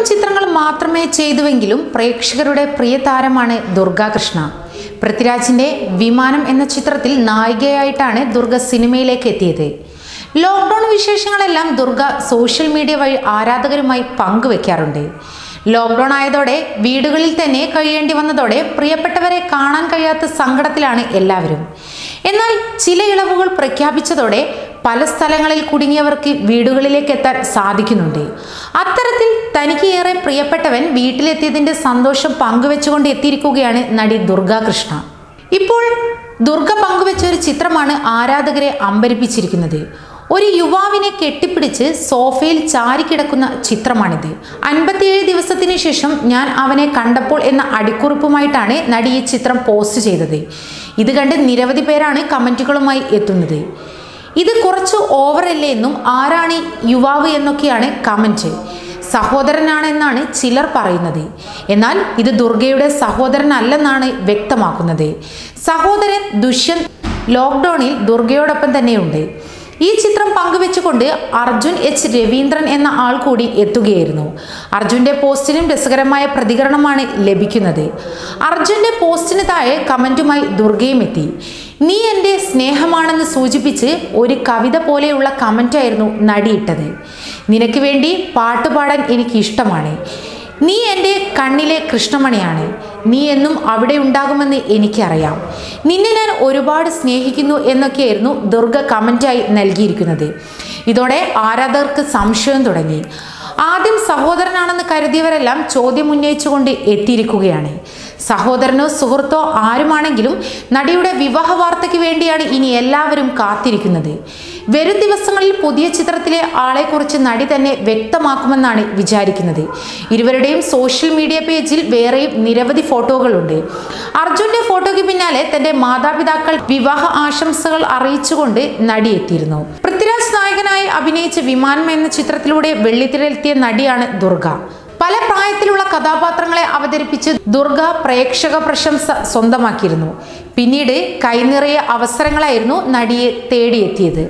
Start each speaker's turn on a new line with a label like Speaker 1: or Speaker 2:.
Speaker 1: ചിത്രങ്ങൾ മാത്രമേ ചെയ്തുവെങ്കിലും പ്രേക്ഷകരുടെ പ്രിയ താരമാണ് ദുർഗാകൃഷ്ണ പൃഥ്വിരാജിന്റെ വിമാനം എന്ന ചിത്രത്തിൽ നായികയായിട്ടാണ് ദുർഗ സിനിമയിലേക്ക് എത്തിയത് ലോക്ക്ഡൗൺ വിശേഷങ്ങളെല്ലാം ദുർഗ സോഷ്യൽ മീഡിയ വഴി ആരാധകരുമായി പങ്കുവെക്കാറുണ്ട് ലോക്ക്ഡൗൺ ആയതോടെ വീടുകളിൽ തന്നെ കഴിയേണ്ടി വന്നതോടെ പ്രിയപ്പെട്ടവരെ കാണാൻ കഴിയാത്ത സങ്കടത്തിലാണ് എല്ലാവരും എന്നാൽ ചില ഇളവുകൾ പ്രഖ്യാപിച്ചതോടെ പല സ്ഥലങ്ങളിൽ കുടുങ്ങിയവർക്ക് വീടുകളിലേക്ക് എത്താൻ സാധിക്കുന്നുണ്ട് അത്തരത്തിൽ തനിക്ക് ഏറെ പ്രിയപ്പെട്ടവൻ വീട്ടിലെത്തിയതിന്റെ സന്തോഷം പങ്കുവെച്ചുകൊണ്ട് എത്തിയിരിക്കുകയാണ് നടി ദുർഗാകൃഷ്ണ ഇപ്പോൾ ദുർഗ പങ്കുവെച്ച ഒരു ചിത്രമാണ് ആരാധകരെ അമ്പരിപ്പിച്ചിരിക്കുന്നത് ഒരു യുവാവിനെ കെട്ടിപ്പിടിച്ച് സോഫയിൽ ചാരിക്കിടക്കുന്ന ചിത്രമാണിത് അൻപത്തിയേഴ് ദിവസത്തിന് ശേഷം ഞാൻ അവനെ കണ്ടപ്പോൾ എന്ന അടിക്കുറിപ്പുമായിട്ടാണ് നടി ഈ ചിത്രം പോസ്റ്റ് ചെയ്തത് ഇത് കണ്ട് നിരവധി പേരാണ് കമൻറ്റുകളുമായി എത്തുന്നത് ഇത് കുറച്ച് ഓവറല്ലേ എന്നും ആരാണ് ഈ യുവാവ് എന്നൊക്കെയാണ് കമൻറ്റ് സഹോദരനാണെന്നാണ് ചിലർ പറയുന്നത് എന്നാൽ ഇത് ദുർഗയുടെ സഹോദരനല്ലെന്നാണ് വ്യക്തമാക്കുന്നത് സഹോദരൻ ദുഷ്യന്ത് ലോക്ക്ഡൗണിൽ ദുർഗയോടൊപ്പം തന്നെയുണ്ട് ഈ ചിത്രം പങ്കുവെച്ചുകൊണ്ട് അർജുൻ എച്ച് രവീന്ദ്രൻ എന്ന ആൾ കൂടി എത്തുകയായിരുന്നു അർജുന്റെ പോസ്റ്റിനും രസകരമായ പ്രതികരണമാണ് ലഭിക്കുന്നത് അർജുന്റെ പോസ്റ്റിന് താഴെ കമന്റുമായി ദുർഗയും എത്തി നീ എൻ്റെ സ്നേഹമാണെന്ന് സൂചിപ്പിച്ച് ഒരു കവിത പോലെയുള്ള കമന്റായിരുന്നു നടിയിട്ടത് നിനക്ക് വേണ്ടി പാട്ടുപാടാൻ എനിക്ക് ഇഷ്ടമാണ് നീ എൻ്റെ കണ്ണിലെ കൃഷ്ണമണിയാണ് നീ എന്നും അവിടെ ഉണ്ടാകുമെന്ന് എനിക്കറിയാം നിന്നെ ഞാൻ ഒരുപാട് സ്നേഹിക്കുന്നു എന്നൊക്കെയായിരുന്നു ദുർഗ കമൻ്റായി നൽകിയിരിക്കുന്നത് ഇതോടെ ആരാധകർക്ക് സംശയം തുടങ്ങി ആദ്യം സഹോദരനാണെന്ന് കരുതിയവരെല്ലാം ചോദ്യം ഉന്നയിച്ചുകൊണ്ട് എത്തിയിരിക്കുകയാണ് സഹോദരനോ സുഹൃത്തോ ആരുമാണെങ്കിലും നടിയുടെ വിവാഹ വാർത്തയ്ക്ക് വേണ്ടിയാണ് ഇനി എല്ലാവരും കാത്തിരിക്കുന്നത് വരും ദിവസങ്ങളിൽ പുതിയ ചിത്രത്തിലെ ആളെക്കുറിച്ച് നടി തന്നെ വ്യക്തമാക്കുമെന്നാണ് വിചാരിക്കുന്നത് ഇരുവരുടെയും സോഷ്യൽ മീഡിയ പേജിൽ വേറെയും നിരവധി ഫോട്ടോകളുണ്ട് അർജുന്റെ ഫോട്ടോയ്ക്ക് പിന്നാലെ തന്റെ മാതാപിതാക്കൾ വിവാഹ ആശംസകൾ അറിയിച്ചുകൊണ്ട് നടി എത്തിയിരുന്നു പൃഥ്വിരാജ് നായകനായി അഭിനയിച്ച വിമാനം എന്ന ചിത്രത്തിലൂടെ വെള്ളിത്തിരയിലെത്തിയ നടിയാണ് ദുർഗ പല പ്രായത്തിലുള്ള കഥാപാത്രങ്ങളെ അവതരിപ്പിച്ച് ദുർഗ പ്രേക്ഷക പ്രശംസ സ്വന്തമാക്കിയിരുന്നു പിന്നീട് കൈനിറയ അവസരങ്ങളായിരുന്നു നടിയെ തേടിയെത്തിയത്